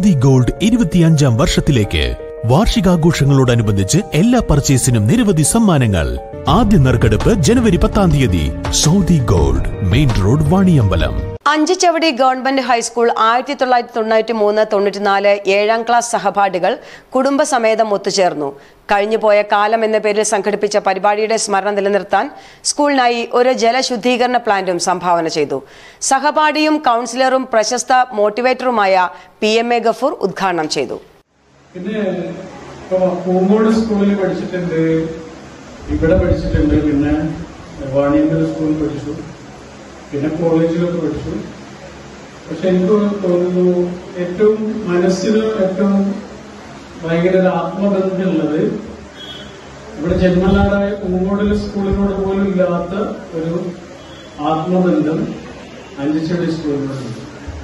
Saudi gold ഇരുപത്തിയഞ്ചാം വർഷത്തിലേക്ക് വാർഷികാഘോഷങ്ങളോടനുബന്ധിച്ച് എല്ലാ പർച്ചേസിനും നിരവധി സമ്മാനങ്ങൾ ആദ്യ നറുക്കെടുപ്പ് ജനുവരി പത്താം തീയതി Saudi gold main road Vaniyambalam Anchuchavadi government high school ആയിരത്തി തൊള്ളായിരത്തി തൊണ്ണൂറ്റി മൂന്ന് തൊണ്ണൂറ്റിനാല് ഏഴാം ക്ലാസ് സഹപാഠികൾ കുടുംബസമേതം ഒത്തുചേർന്നു കഴിഞ്ഞുപോയ കാലം എന്ന പേരിൽ സംഘടിപ്പിച്ച പരിപാടിയുടെ സ്മരണ നിലനിർത്താൻ സ്കൂളിനായി ഒരു ജലശുദ്ധീകരണ പ്ലാന്റും സംഭാവന ചെയ്തു സഹപാഠിയും കൗൺസിലറും പ്രശസ്ത മോട്ടിവേറ്ററുമായ പി എം എ ഗഫൂർ ഉദ്ഘാടനം ചെയ്തു പിന്നെ ഇപ്പൊ പൂങ്കോട് സ്കൂളിൽ പഠിച്ചിട്ടുണ്ട് ഇവിടെ പഠിച്ചിട്ടുണ്ട് പിന്നെ വാണിയമ്പല സ്കൂളിൽ പഠിച്ചു പിന്നെ കോളേജിലൊക്കെ പഠിച്ചു പക്ഷെ എനിക്ക് തോന്നുന്നു ഏറ്റവും മനസ്സിന് ഏറ്റവും ഭയങ്കര ഒരു ആത്മബന്ധമുള്ളത് ഇവിടെ ജന്മനാടായ പൂങ്കോടിലെ സ്കൂളിനോട് പോലും ഇല്ലാത്ത ഒരു ആത്മബന്ധം അഞ്ചിച്ചടി സ്കൂളിനോടുണ്ട്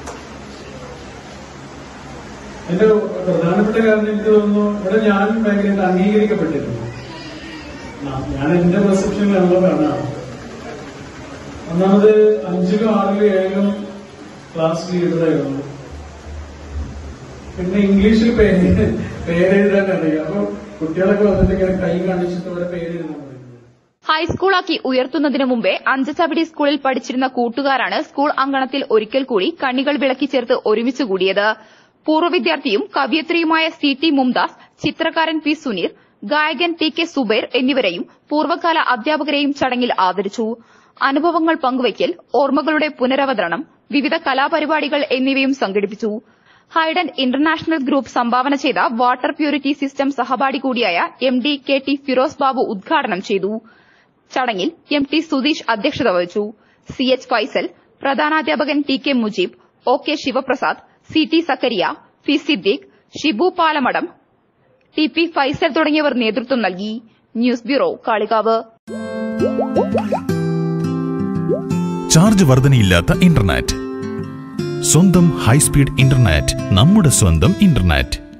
എന്റെ പ്രധാനപ്പെട്ട കാരണം എനിക്ക് തോന്നുന്നു ഇവിടെ ഞാൻ ഭയങ്കരമായിട്ട് അംഗീകരിക്കപ്പെട്ടിരുന്നു ആ, ഞാൻ എന്റെ പെർസെപ്ഷനിലാണല്ലോ കാണാം ഒന്നാമത് അഞ്ചിലും ആറിലും ഏഴിലും ക്ലാസ് ലീഡറായിരുന്നു പിന്നെ ഇംഗ്ലീഷിൽ പേര് പേരെഴുതാൻ അറിയാം അപ്പൊ കുട്ടികളൊക്കെ വന്നിട്ട് ഇങ്ങനെ കൈ കാണിച്ചിട്ട് ഇവിടെ പേരെഴുതാൻ പറയും ഹൈസ്കൂളാക്കി ഉയർത്തുന്നതിനു മുമ്പേ അഞ്ചച്ചവടി സ്കൂളിൽ പഠിച്ചിരുന്ന കൂട്ടുകാരാണ് സ്കൂൾ അങ്കണത്തിൽ ഒരിക്കൽ കൂടി കണ്ണികൾ വിളക്കി ചേർത്ത് ഒരുമിച്ച് കൂടിയത് പൂർവ്വ വിദ്യാർത്ഥിയും കവിയത്രിയുമായ സി ടി മുംതാസ് ചിത്രകാരൻ പി സുനീർ ഗായകൻ ടി കെ സുബൈർ എന്നിവരെയും പൂർവ്വകാല അധ്യാപകരെയും ചടങ്ങിൽ ആദരിച്ചു അനുഭവങ്ങൾ പങ്കുവയ്ക്കൽ ഓർമ്മകളുടെ പുനരവതരണം വിവിധ കലാപരിപാടികൾ എന്നിവയും സംഘടിപ്പിച്ചു ഹൈഡൻ ഇന്റർനാഷണൽ ഗ്രൂപ്പ് സംഭാവന ചെയ്ത വാട്ടർ പ്യൂരിറ്റി സിസ്റ്റം സഹപാഠി കൂടിയായ M D K T Firoz Babu ഉദ്ഘാടനം ചെയ്തു ചടങ്ങിൽ എം ടി സുധീഷ് അധ്യക്ഷത വഹിച്ചു സി എച്ച് ഫൈസൽ പ്രധാനാധ്യാപകൻ T K Mujeeb O K Sivaprasad C T Zakariya P Siddique Shibu Palamadam T P Faisal തുടങ്ങിയവർ നേതൃത്വം നൽകി ന്യൂസ് ബ്യൂറോ കാളികാവ് ചാർജ് വർധനയില്ലാത്ത ഇന്റർനെറ്റ് സ്വന്തം ഹൈസ്പീഡ് ഇന്റർനെറ്റ് നമ്മുടെ സ്വന്തം ഇന്റർനെറ്റ്